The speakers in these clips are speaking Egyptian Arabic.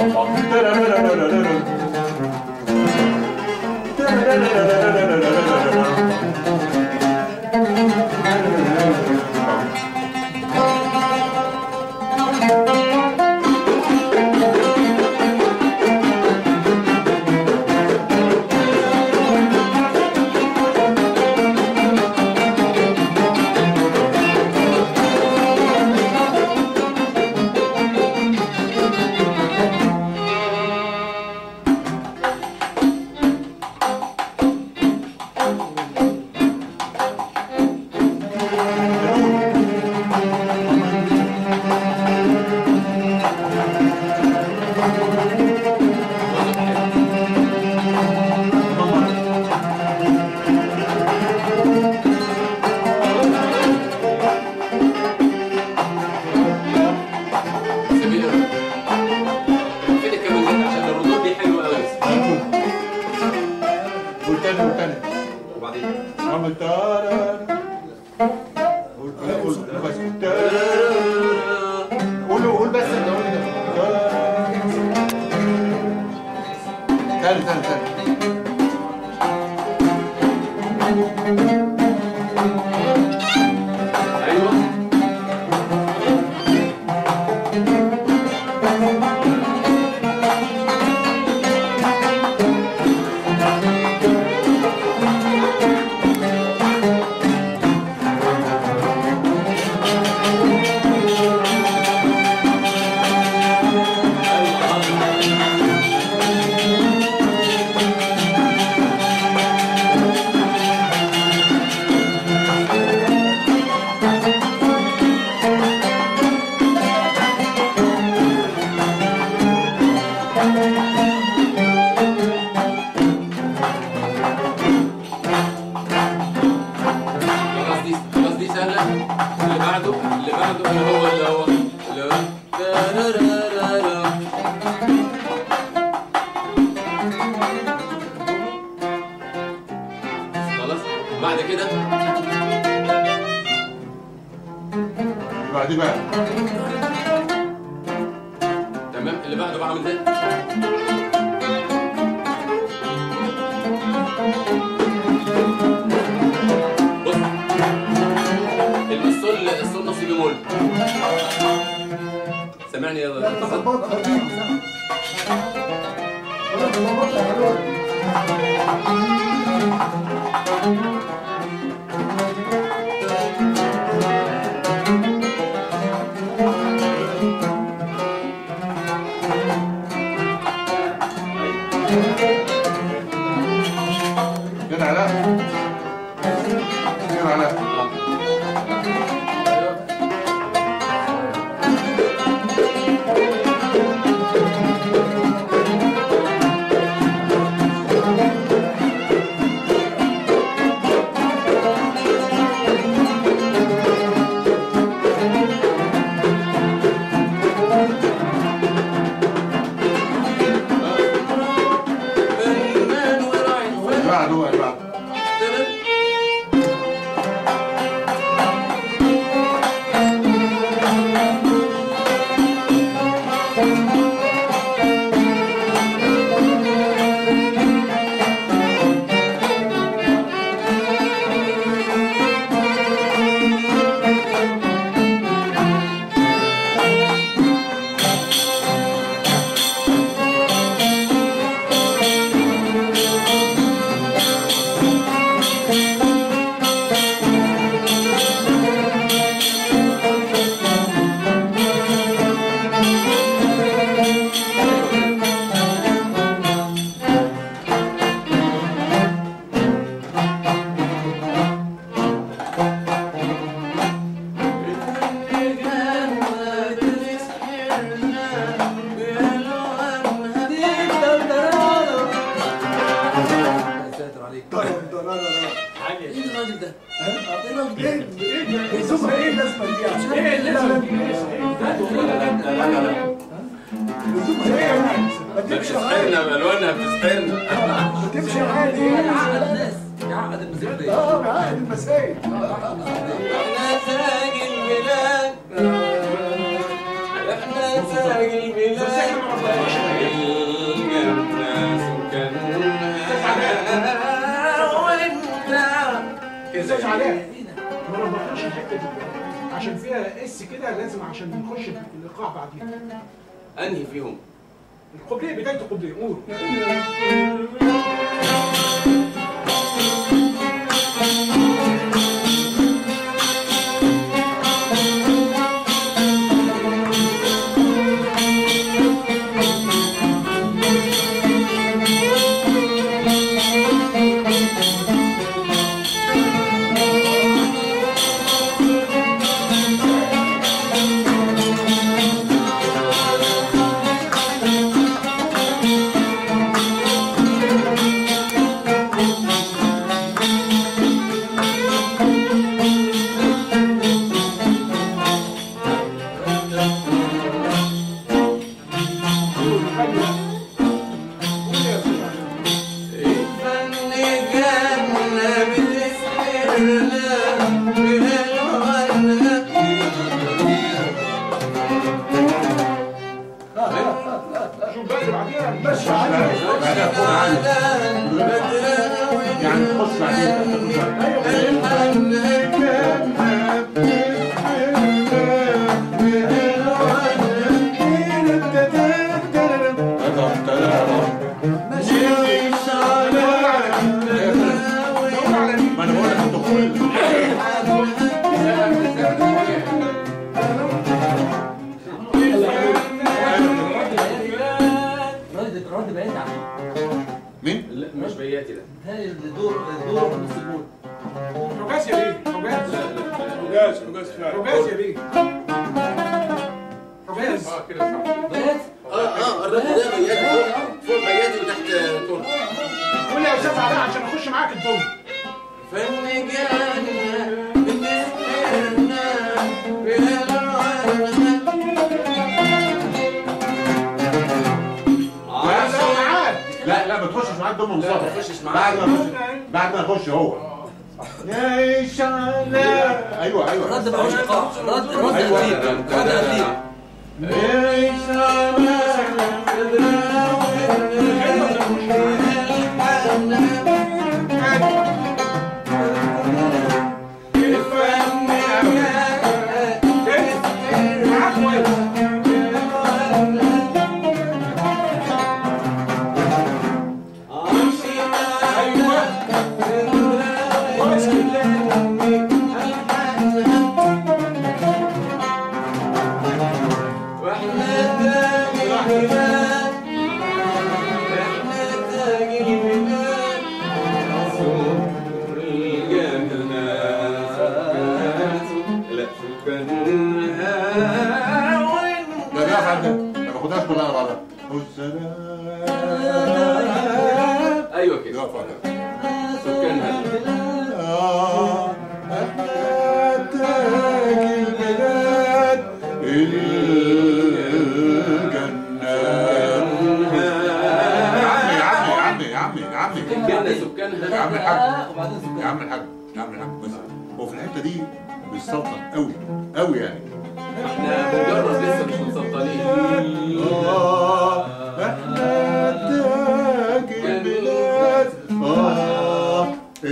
سمير فين الكاميرا عشان الردود دي حلوه قوي والتاني والتاني وبعدين عمل تارا قول قول بس تارا قول قول بس انت قول كده تاني تاني تاني ايوه خلاص دي خلاص دي سهله اللي بعده اللي بعده اللي هو اللي هو اللي هو تارارارارا. خلاص بعد كده بعد بقى تمام اللي بعده بعمل ده بص السول السول نصيب مول سامعني يا كده علاء كده علاء فنان وراعي اللي بعده بقى اللي بعده تمام بتسحرنا الوانها بتسحرنا تمشي عادي يعقد الناس يعقد المزيكا دي اه عادي المسائل احنا ساق البلاد احنا ساق البلاد استاذ علاء ما انا بخش الحته دي عشان فيها اس كده لازم عشان نخش الايقاع بعدين انهي فيهم القبليه بدايه القبليه قول قول خلي بقى. قول يا استاذ علاء. الفن جنة بتسحرنا بألوانها شوف بقى اللي بعديها بس بعدها فوق عالي. يعني تخش بعدين ما انا بقول لك الدخول رد رد بعيد عنه مين؟ لا مش بياتي ده هاي الدور الدور نص الجول حجاز يا بيه حجاز حجاز حجاز فعلا حجاز يا بيه حجاز اه كده صح بيات اه اه الرد ده بياتي فوق فوق بياتي وتحت تون قول لي يا استاذ علاء عشان اخش معاك الدور فن جنة بتسحرنا بألوانها يا استاذ معاك لا لا ما تخشش معاك دم لا مصطفى ما تخشش معاك. بعد ما يخش بعد ما يخش هو يا شعلاء ايوه ايوه رد ملوش ايقاع رد رد أيوة. قديم رد قديم يا معاك كويس ايوه كويس كده واحنا تاج البلاد احنا تاج البلاد سكر الجنة لا سكرها لا لا عندك ما باخدهاش كلها على بعضها والسلام ايوه كده يقف على سكانها آه، احنا تاج البلاد الجنة يا عمي يا عمي يا عمي يا عمي الجنة يا سكانها عم الحاج وبعدين يا سكان عم الحاج يا عم الحاج بس هو في الحته دي مش سلطن قوي قوي يعني احنا مجرد لسه مش مسلطنين آه، احنا تاج البلاد اه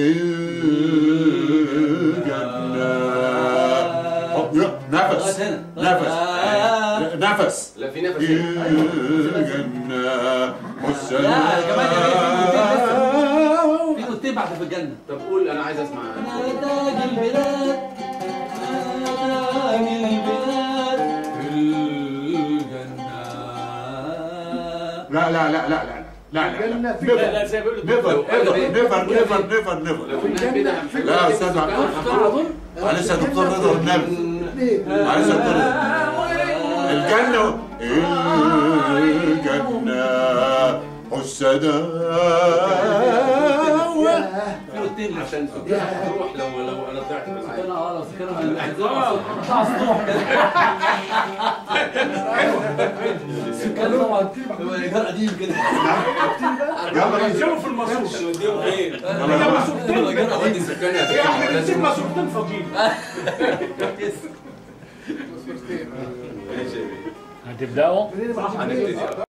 الجنة أوه، يا، نفس هنا. نفس آه. نفس لا في نفس هنا. الجنة والسلام لا، كمان في نقطتين بعد في الجنة طب قول انا عايز اسمع تاج البلاد تاج البلاد الجنة لا لا لا لا لا لا لا الجنة في لا لا زي ما بيقولوا نيفر لو قالوا إيه؟ نيفر نيفر نيفر نيفر لو قلنا كده هنحب لا يا استاذ عبد معلش يا دكتور رضا والنبي معلش يا دكتور رضا. الجنة الجنة والسداوة في نقطتين لسه. عشان سكانها تروح لو لو انا طلعت في العالم سكانها اه لو سكانها هنطلع سطوح كده سكان طبعا هو ايجار قديم كده يلا بينا. نزلوا في المصروف وديهم فين؟ هي مصروفتين ايجار اودي قديم سكانها يا احنا فين؟ بنسيب مصروفتين فاضيين ماشي يا بيه. هتبدأوا هنبتدي